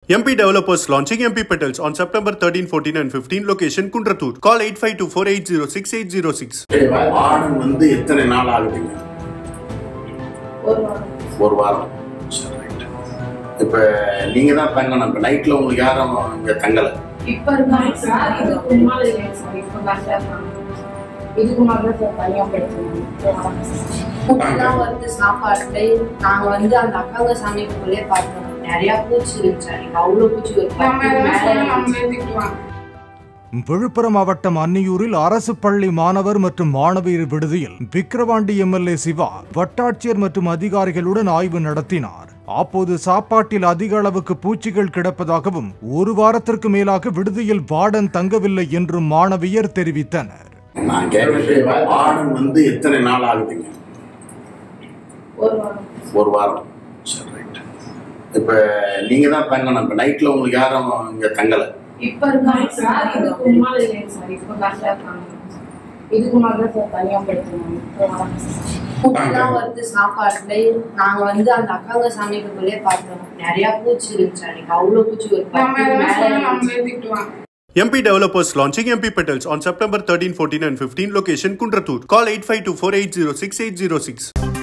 MP developers launching MP Petals on September 13, 14, and 15. Location Kundratur. Call 8524806806. Warden வந்து எத்தனை நாள் ஆகுதுங்க ஒரு வாரம் ஒரு வாரம் சரி ரைட் இப்போ நீங்க தான் தங்கணும் இப்போ நைட்ல உங்களுக்கு யாரும் இங்க தங்கலை இப்ப இருக்காங்க சார் இதுக்கு முன்னாடி இல்லைங்க சார் இப்ப கரெக்டா இருக்காங்க இதுக்கு முன்னாடி தான் சார் தனியா படிச்சிருந்தாங்க ஃபுட்லாம் வந்து சாப்பாடு நாங்க வந்து அந்த அக்காங்க சமைக்கக்குள்ளே பார்த்தோம் நிறைய பூச்சி இருந்துச்சு அன்னைக்கு அவ்வளவு பூச்சி ஒரு நம்ம பத்துக்கு எதனா மேல சொன்னா இருந்துச்சு. நம்மளே திட்டுவாங்க விழுப்புரம் மாவட்டம் அன்னியூரில் அரசு பள்ளி மாணவர் மற்றும் மாணவியர் விடுதியில் விக்கிரவாண்டி எம்எல்ஏ சிவா வட்டாட்சியர் மற்றும் அதிகாரிகளுடன் ஆய்வு நடத்தினார் அப்போது சாப்பாட்டில் அதிக அளவுக்கு பூச்சிகள் கிடப்பதாகவும் ஒரு வாரத்திற்கு மேலாக விடுதியில் வார்டன் தங்கவில்லை என்றும் மாணவியர் தெரிவித்தனர் நான் கேட்கறது வார்டன் வந்து எத்தனை நாள் ஆகுதுங்க ஒரு வாரம் ஒரு வாரம் சரி ரைட் இப்போ நீங்க தான் தங்கணும் இப்போ நைட்ல உங்களுக்கு யாரும் இங்க தங்கலை இப்ப இருக்காங்க சார் இதுக்கு முன்னாடி இல்லைங்க சார் இப்ப கரெக்டா இருக்காங்க இதுக்கு முன்னாடி தான் சார் தனியா படிச்சிருந்தாங்க ஃபுட்லாம் வந்து சாப்பாடு நாங்க வந்து அந்த அக்காங்க சமைக்கக்குள்ளே பார்த்தோம் நிறைய பூச்சி இருந்துச்சு அன்னைக்கு அவ்வளவு பூச்சி ஒரு நம்ம பத்துக்கு எதனா மேல சொன்னா இருந்துச்சு. நம்மளே திட்டுவாங்க MP developers launching MP Petals on September 13, 14, and 15. Location Kundratur. Call 8524806806.